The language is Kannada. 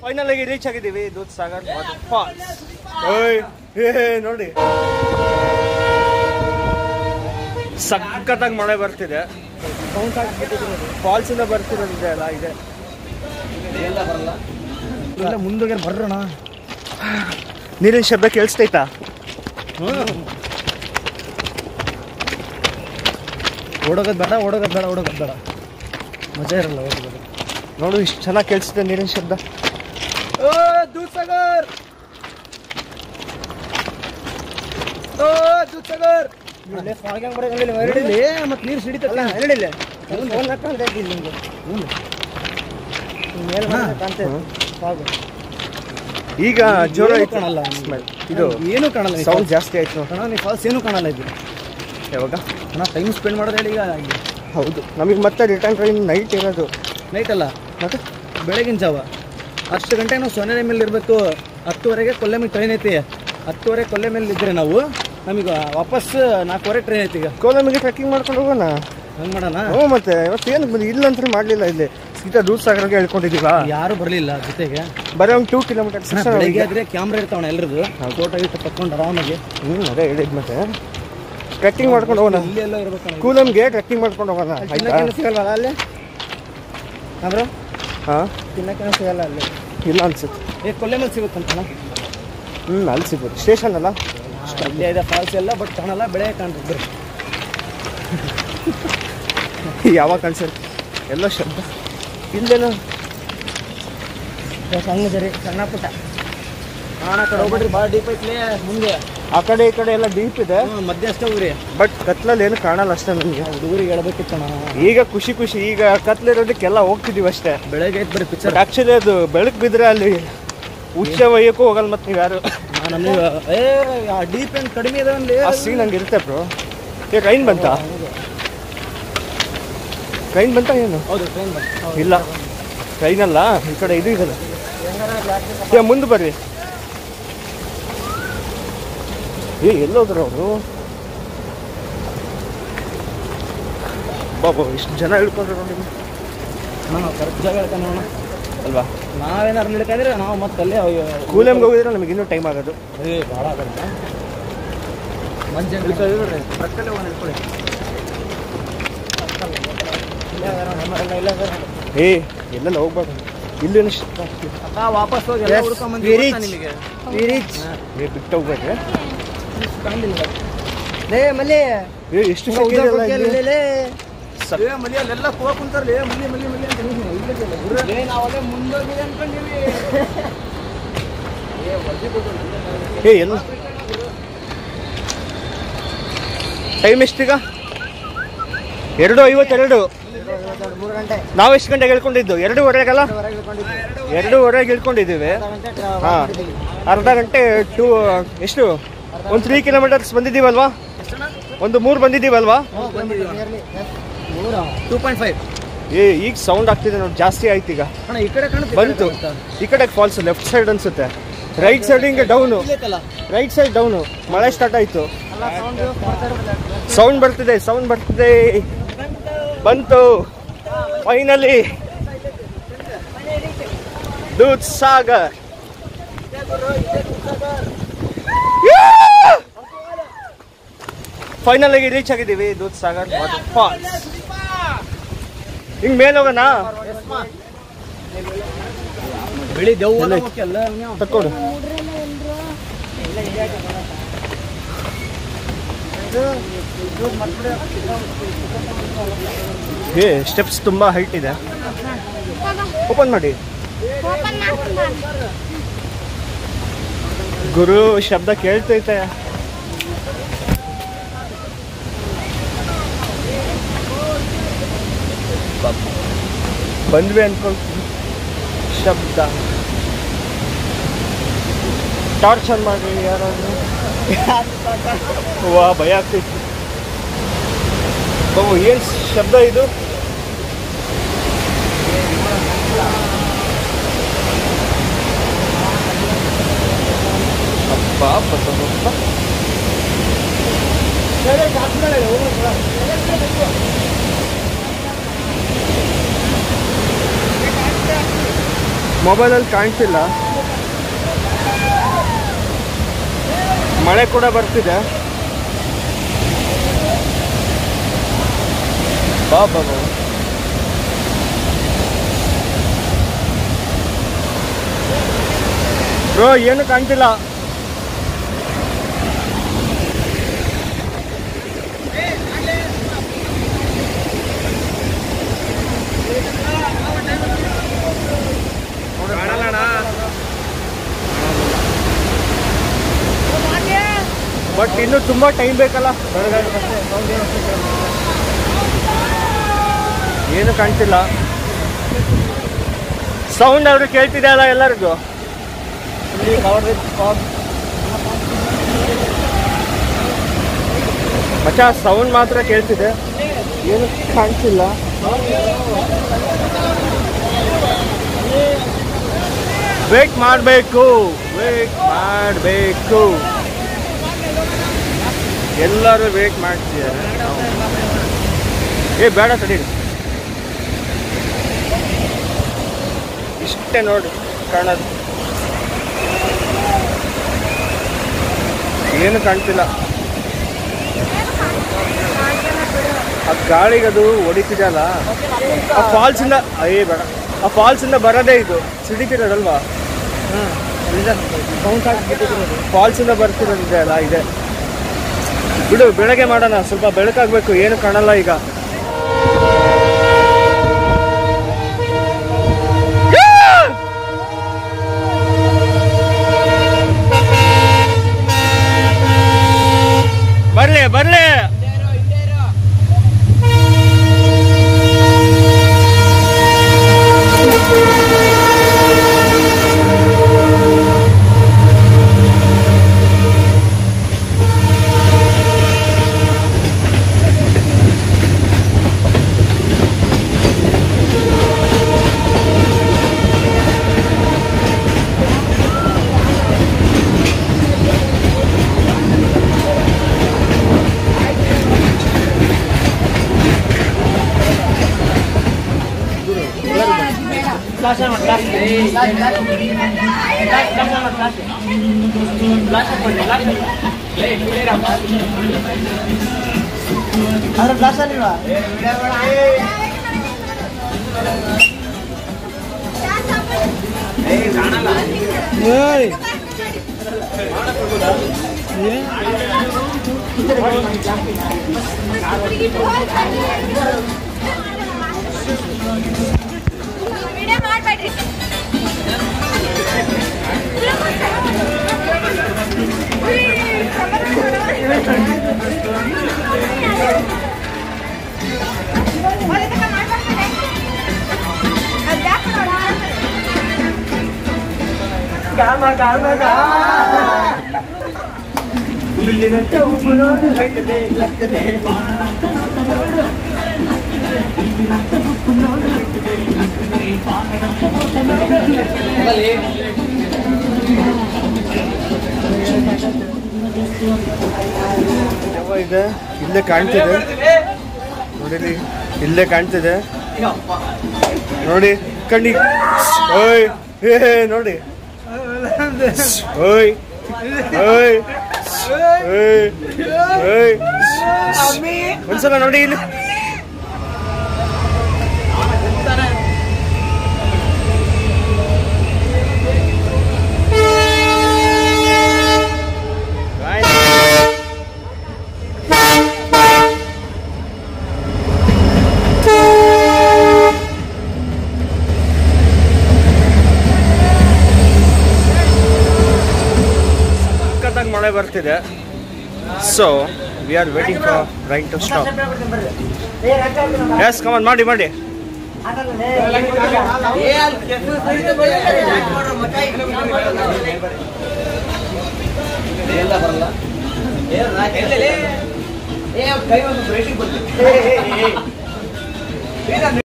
ಫೈನಲ್ ಆಗಿ ರೀಚ್ ಆಗಿದ್ದೀವಿ ದೂದ್ ಸಾಗರ್ ವಾಟರ್ ಫಾಲ್ಸ್ ಓಯ್ ಏ ನೋಡಿ ಸಖತ್ತಾಗಿ ಮಳೆ ಬರ್ತಿದೆ ಫಾಲ್ಸ್ ಇಂದ ಬರ್ತಿರೋದಿದೆ ಅಲ್ಲ ಇದೆ ಇಲ್ಲ ಮುಂದೋಗಿ ಬರ್ರೋಣ ನೀರಿನ ಶಬ್ದ ಕೇಳಿಸ್ತೈತಾ ಓಡೋಗೋದು ಬೇಡ ಓಡೋಗೋದು ಬೇಡ ಓಡೋಗೋದು ಬೇಡ ಮಜಾ ಇರಲ್ಲ ಓಡೋಗೋದು ನೋಡು ಇಷ್ಟು ಚೆನ್ನಾಗಿ ಕೇಳಿಸುತ್ತೆ ನೀರಿನ ಶಬ್ದ ಓ ದೂದ್ ಸಾಗರ್ ಓ ದೂದ್ ಸಾಗರ್ ಮತ್ತೆ ನೀರು ಸಿಡಿತಲ್ಲ ಎರಡಿಲ್ಲ ಈಗ ಜೋರ ಏನೂ ಐತೆ ಕಾಣಲ್ಲ. ಸ್ಮೆಲ್ ಇದು ಏನು ಕಾಣಲ್ಲ ಸೌಂಡ್ ಜಾಸ್ತಿ ಆಯ್ತು ಕಣ ನೀವು ಫಾಲ್ಸ್ ಏನೂ ಕಾಣಲ್ಲ ಇದು ಯಾವಾಗ ಕಣ ಟೈಮ್ ಸ್ಪೆಂಡ್ ಮಾಡೋದು ಹೇಳಿ ಈಗ ಹೌದು ನಮಗೆ ಮತ್ತೆ ರಿಟರ್ನ್ ಟ್ರೈನ್ ನೈಟ್ ಇರೋದು ನೈಟ್ ಅಲ್ಲ ಮತ್ತೆ ಬೆಳಗಿನ ಜಾವ ಹತ್ತು ಗಂಟೆಗೆ ನಾವು ಸೊನ್ನೆ ಮೇಲೆ ಇರಬೇಕು ಹತ್ತುವರೆಗೆ ಕೊಲ್ಲೆಮಿಗೆ ಟ್ರೈನ್ ಐತಿ ಹತ್ತುವರೆ ಕೊಲ್ಲೆ ಮೇಲೆ ಇದ್ರೆ ನಾವು ನಮಗೆ ವಾಪಸ್ ನಾಲ್ಕುವರೆ ಟ್ರೈನ್ ಐತಿ ಈಗ ಕೋಲಮಿಗೆ ಟ್ರೆಕ್ಕಿಂಗ್ ಮಾಡ್ಕೊಂಡು ಹೋಗೋಣ ಹಂಗೆ ಮಾಡೋಣ ಹ್ಞೂ ಮತ್ತೆ ಇವತ್ತು ಏನು ಬಂದು ಇಲ್ಲ ಅಂತ ಮಾಡಲಿಲ್ಲ ಇಲ್ಲಿ ಸೀದಾ ದೂದ್ ಸಾಗರ್ಗೆ ಹೇಳ್ಕೊಂಡಿದ್ದೀವಾ ಯಾರು ಬರಲಿಲ್ಲ ಜೊತೆಗೆ ಬರೀ ಒಂದು ಟೂ ಕಿಲೋಮೀಟರ್ಸ್ ಬೆಳಗ್ಗೆ ಆದ್ರೆ ಕ್ಯಾಮ್ರಾ ಇರ್ತಾವಣ ಎಲ್ರದ್ದು ಫೋಟೋ ಗಿಟ್ಟು ತಕೊಂಡು ಆರಾಮಾಗಿ ಹ್ಞೂ ಅದೇ ಹೇಳಿದ್ ಮತ್ತೆ ಟ್ರೆಕ್ಕಿಂಗ್ ಮಾಡ್ಕೊಂಡು ಹೋಗೋಣ ಇಲ್ಲಿ ಎಲ್ಲ ಇರ್ಬೇಕಣ್ಣ ಕೂಲಮ್ಗೆ ಟ್ರೆಕ್ಕಿಂಗ್ ಮಾಡ್ಕೊಂಡು ಹೋಗೋಣ ಆಯ್ತಾ ತಿನ್ನಕ್ಕೇನು ಸಿಗಲ್ವಾ ಅಲ್ಲಿ ಬ್ರೋ ಹಾಂ ತಿನ್ನಕ್ಕೇನು ಸಿಗಲ್ಲ ಅಲ್ಲಿ ಇಲ್ಲ ಅನ್ಸುತ್ತೆ ಏ ಕೊಲ್ಲೆ ಮೇಲೆ ಸಿಗುತ್ತಂತಣ್ಣ ಹ್ಞೂ ಅಲ್ಲಿ ಸಿಗ್ಬೋದು ಸ್ಟೇಷನ್ ಅಲ್ಲ ಅಲ್ಲಿ ಇದೆ ಫಾಲ್ಸ್ ಎಲ್ಲ ಬಟ್ ಕಾಣಲ್ಲ ಬೆಳೆ ಕಾಣ್ತಿದ್ರು ಯಾವಾಗ ಅನ್ಸುತ್ತೆ ಎಲ್ಲ ಶಬ್ದ ಇಲ್ಲೇನೋ ಸಣ್ಣ ಜರಿ ಸಣ್ಣ ಪುಟ್ಟ ಕಾಣ ಕಡೆ ಹೋಗ್ಬಿಡ್ರಿ ಭಾಳ ಡೀಪ್ ಐತ್ಲಿ ಮುಂದೆ ಆ ಕಡೆ ಈ ಕಡೆ ಎಲ್ಲ ಡೀಪ್ ಇದೆ ಹ್ಞೂ ಮಧ್ಯ ಅಷ್ಟೇ ಊರಿ ಬಟ್ ಕತ್ಲಲ್ಲಿ ಏನು ಕಾಣಲ್ಲ ಅಷ್ಟೇ ನನಗೆ ಹುಡುಗರಿಗೆ ಹೇಳ್ಬೇಕಿತ್ತಣ್ಣ ಈಗ ಖುಷಿ ಖುಷಿ ಈಗ ಕತ್ಲಿರೋದಕ್ಕೆಲ್ಲ ಹೋಗ್ತಿದೀವಿ ಅಷ್ಟೇ ಬೆಳಗ್ಗೆ ಐತೆ ಬರೀ ಪಿಕ್ಚರ್ ಬಟ್ ಆಕ್ಚುಲಿ ಅದು ಬೆಳಕು ಬಿದ್ರೆ ಅಲ್ಲಿ ಉಚ್ಚ ವಯ್ಯಕ್ಕೂ ಹೋಗಲ್ಲ ಮತ್ತೆ ನೀವು ಯಾರು ನಮಗೆ ಏ ಡೀಪ್ ಏನು ಕಡಿಮೆ ಇದೆ ಅಲ್ಲಿ ಆ ಸೀನ್ ಹಂಗೆ ಇರುತ್ತೆ ಬ್ರೋ ಏ ಟ್ರೈನ್ ಬಂತಾ ಟ್ರೈನ್ ಬಂತಾ ಏನು ಹೌದು ಟ್ರೈನ್ ಬಂತು ಇಲ್ಲ ಟ್ರೈನ್ ಅಲ್ಲ ಈ ಕಡೆ ಇದು ಇದಲ್ಲ ಏ ಮುಂದೆ ಬರ್ರಿ ಏ ಎಲ್ಲೋದ್ರು ಅವರು ಬಾಬಾ ಇಷ್ಟು ಜನ ಹಿಡ್ಕೊಂಡ್ರು ನೋಡಿ ನಾವು ಕರೆಕ್ಟ್ ಜಾಗ ಹೇಳ್ತಾನೆ ಅಲ್ವಾ ನಾವೇನಾರು ನಡ್ಕಂದ್ರೆ ನಾವು ಮತ್ತೆ ಅಲ್ಲೇ ಅಯ್ಯೋ ಕೂಲೆಮ್ಗೆ ಹೋಗಿದ್ರೆ ನಮಗೆ ಇನ್ನೂ ಟೈಮ್ ಆಗೋದು ಏ ಭಾಳ ಆಗಲ್ಲ ಮಂಜೆ ಇಳ್ಕೊಳ್ಳಿ ಟ್ರಕ್ಕಲ್ಲೇ ಒಂದು ಇಳ್ಕೊಳ್ಳಿ ಏ ಎಲ್ಲೆಲ್ಲ ಹೋಗ್ಬಾರ್ದು ಇಲ್ಲೇನು ಅಕ್ಕ ವಾಪಸ್ ಹೋಗಿ ಎಲ್ಲ ಹುಡ್ಕೊಂಬಂದು ನಿಮಗೆ ಏ ಬಿಟ್ಟು ಹೋಗ್ಬೇಡ್ರಿ ಲೇ ಮಲ್ಲಿ ಏ ಎಷ್ಟು ಸೆಕೆಂಡ್ ಸಕ್- ಏ ಮಲ್ಲಿ ಅಲ್ಲೆಲ್ಲ ಕೂಗ ಕುಂತಾರಲೇ ಮಲ್ಲಿ ಮಲ್ಲಿ ಮಲ್ಲಿ ಅಂತ ನೀವು ಇಲ್ಲದಿಲ್ಲ ಗುರು ಏ ನಾವಲ್ಲೇ ಮುಂದೋಗಿದೆ ಅನ್ಕೊಂಡಿವಿ ಏ ಎಲ್ಲ ಟೈಮ್ ಎಷ್ಟೀಗ ಎರಡು ಐವತ್ತೆರಡು ಮೂರು ಗಂಟೆ ನಾವು ಎಷ್ಟು ಗಂಟೆಗೆ ಹೇಳ್ಕೊಂಡಿದ್ದು ಎರಡೂವರೆಗಲ್ಲ ಎರಡೂವರೆಗೆ ಇಳ್ಕೊಂಡಿದ್ದೀವಿ ಹಾ ಅರ್ಧ ಗಂಟೆ ಟೂ ಎಷ್ಟು ಒಂದು ತ್ರೀ ಕಿಲೋಮೀಟರ್ಸ್ ಬಂದಿದ್ದೀವಲ್ವಾ ಒಂದು ಮೂರು ಬಂದಿದ್ದೀವಲ್ವಾ ಟೂ ಪಾಯಿಂಟ್ ಫೈವ್ ಏ ಈಗ ಸೌಂಡ್ ಆಗ್ತಿದೆ ನೋಡಿ ಜಾಸ್ತಿ ಆಯ್ತು ಈಗ ಅಣ್ಣ ಈ ಕಡೆ ಕಾಣುತ್ತೆ ಬಂತು ಈ ಕಡೆ ಫಾಲ್ಸ್ ಲೆಫ್ಟ್ ಸೈಡ್ ಅನ್ಸುತ್ತೆ ರೈಟ್ ಸೈಡ್ ಹಿಂಗೆ ಡೌನು ರೈಟ್ ಸೈಡ್ ಡೌನು ಮಳೆ ಸ್ಟಾರ್ಟ್ ಆಯ್ತು ಸೌಂಡ್ ಬರ್ತಿದೆ ಸೌಂಡ್ ಬರ್ತಿದೆ ಬಂತು ಫೈನಲಿ ದೂದ್ ಸಾಗರ್ ಫೈನಲ್ ಆಗಿ ರೀಚ್ ಆಗಿದ್ದೀವಿ ದೂದ್ ಸಾಗರ್ ವಾಟರ್ ಫಾಲ್ಸ್ ಹಿಂಗ್ ಮೇಲೆ ಹೋಗೋಣ ಬಿಳಿ ದೆವ್ವ ಎಲ್ಲ ಮುಖ್ಯ ಅಲ್ಲ ಅವ್ನ್ಯಾವ? ತಕ್ಕೊಡು ಏ ಸ್ಟೆಪ್ಸ್ ತುಂಬಾ ಹೈಟ್ ಇದೆ ಓಪನ್ ಮಾಡಿ ಗುರು ಶಬ್ದ ಕೇಳ್ತೈತೆ ಬಂದ್ವಿ ಅನ್ಕೊಳ್ತೀನಿ ಶಬ್ದ ಟಾರ್ಚ್ ಆನ್ ಮಾಡ್ರಿ ಯಾರಾದ್ರು ವಾ ಭಯ ಆಗ್ತೈತಿ ಬಾಬು ಏನ್ ಶಬ್ದ ಇದು ಅಪ್ಪ ಬಸವಪ್ಪ ಮೊಬೈಲಲ್ಲಿ ಕಾಣ್ತಿಲ್ಲ ಮಳೆ ಕೂಡ ಬರ್ತಿದೆ ಬಾ ಬಾ ಬಾ ಬ್ರೋ ಏನು ಕಾಣ್ತಿಲ್ಲ ಬಟ್ ಇನ್ನು ತುಂಬಾ ಟೈಮ್ ಬೇಕಲ್ಲ ಏನು ಕಾಣ್ತಿಲ್ಲ ಸೌಂಡ್ ಆದ್ರೂ ಕೇಳ್ತಿದೆ ಅಲ್ಲ ಎಲ್ಲರಿಗೂ ಮಚ್ಚ ಸೌಂಡ್ ಮಾತ್ರ ಕೇಳ್ತಿದೆ ಏನು ಕಾಣ್ತಿಲ್ಲ ವೇಟ್ ಮಾಡಬೇಕು ವೇಟ್ ಮಾಡಬೇಕು ಎಲ್ಲರೂ ವೇಟ್ ಮಾಡ್ತಿದ್ದಾರೆ ಏ ಬೇಡ ತಡೀರಿ ಇಷ್ಟೇ ನೋಡಿ ಕಾಣೋದು ಏನು ಕಾಣ್ತಿಲ್ಲ ಆ ಗಾಳಿಗದು ಹೊಡಿತಿದೆಯಲ್ಲ ಆ ಫಾಲ್ಸ್ ಇಂದ ಅಯ್ಯೇ ಬೇಡ ಆ ಫಾಲ್ಸ್ ಇಂದ ಬರೋದೇ ಇದು ಸಿಡಿತಿರೋದಲ್ವಾ ಫಾಲ್ಸ್ ಇಂದ ಬರ್ತಿರೋದಿದೆ ಅಲ್ಲ ಇದೆ ಬಿಡು ಬೆಳಗ್ಗೆ ಮಾಡೋಣ ಸ್ವಲ್ಪ ಬೆಳಕಾಗ್ಬೇಕು ಏನು ಕಾಣಲ್ಲ ಈಗ ಬರ್ಲಿ ಬರ್ಲಿ ಅದ್ರ ಗ್ಲಾಸ್ ಅಲ್ಲಿಲ್ವಾ ಏಯ್ ವಿಡಿಯೋ ಮಾಡ್ಬೇಡ್ರಿ ಯಾವ ಇದೆ ಇಲ್ಲೇ ಕಾಣ್ತಿದೆ ನೋಡಿರಿ ಇಲ್ಲೇ ಕಾಣ್ತಿದೆ ನೋಡಿ ಕಣ್ಣಿ ಓಯ್ ಏ ನೋಡಿ ಓಯ್ ಓಯ್ ಓಯ್ ಓಯ್ ಒಂದ್ಸಲ ನೋಡಿ ಇಲ್ಲಿ ಸಖತ್ತಾಗಿ ಮಳೆ ಬರ್ತಿದೆ so we are waiting for rain to stop yes come on ಮಾಡಿ ಮಾಡಿ ಎಲ್ಲ ಬರಲ್ಲ ಏ ಕೈ ಒಂದು ಬ್ರೇಕಿಂಗ್ ಬರ್ತೀನಿ